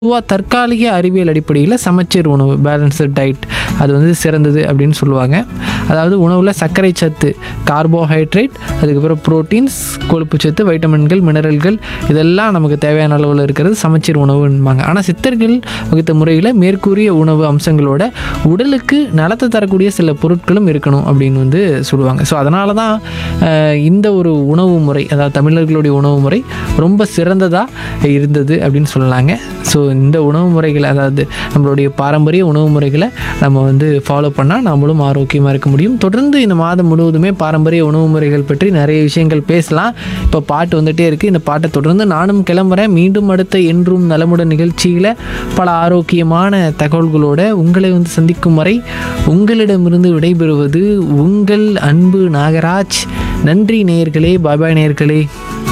பொதுவாக தற்காலிக அறிவியல் அடிப்படையில் சமச்சீர் உணவு பேலன்ஸ்டு டயட் அது வந்து சிறந்தது அப்படின்னு சொல்லுவாங்க அதாவது உணவில் சர்க்கரை சத்து கார்போஹைட்ரேட் அதுக்கப்புறம் புரோட்டீன்ஸ் கொழுப்பு சத்து வைட்டமின்கள் மினரல்கள் இதெல்லாம் நமக்கு தேவையான அளவில் இருக்கிறது சமச்சீர் உணவுன்பாங்க ஆனால் சித்தர்கள் வகுத்த முறையில் மேற்கூறிய உணவு அம்சங்களோட உடலுக்கு நலத்தை தரக்கூடிய சில பொருட்களும் இருக்கணும் அப்படின்னு வந்து சொல்லுவாங்க ஸோ அதனால தான் அஹ், இந்த ஒரு உணவு முறை அதாவது தமிழர்களுடைய உணவு முறை ரொம்ப சிறந்ததாக இருந்தது அப்படின்னு சொல்லலாங்க ஸோ இந்த உணவு முறைகள் அதாவது நம்மளுடைய பாரம்பரிய உணவு முறைகளை நம்ம வந்து ஃபாலோ பண்ணால் நம்மளும் ஆரோக்கியமாக இருக்க முடியும் தொடர்ந்து இந்த மாதம் முழுவதுமே பாரம்பரிய உணவு முறைகள் பற்றி நிறைய விஷயங்கள் பேசலாம் இப்போ பாட்டு வந்துட்டே இருக்குது இந்த பாட்டை தொடர்ந்து நானும் கிளம்புறேன் மீண்டும் அடுத்த என்றும் நலமுடன் நிகழ்ச்சியில் பல ஆரோக்கியமான தகவல்களோட உங்களை வந்து சந்திக்கும் வரை உங்களிடமிருந்து விடைபெறுவது உங்கள் அன்பு நாகராஜ் நன்றி நேயர்களே பாய் பாய் நேயர்களே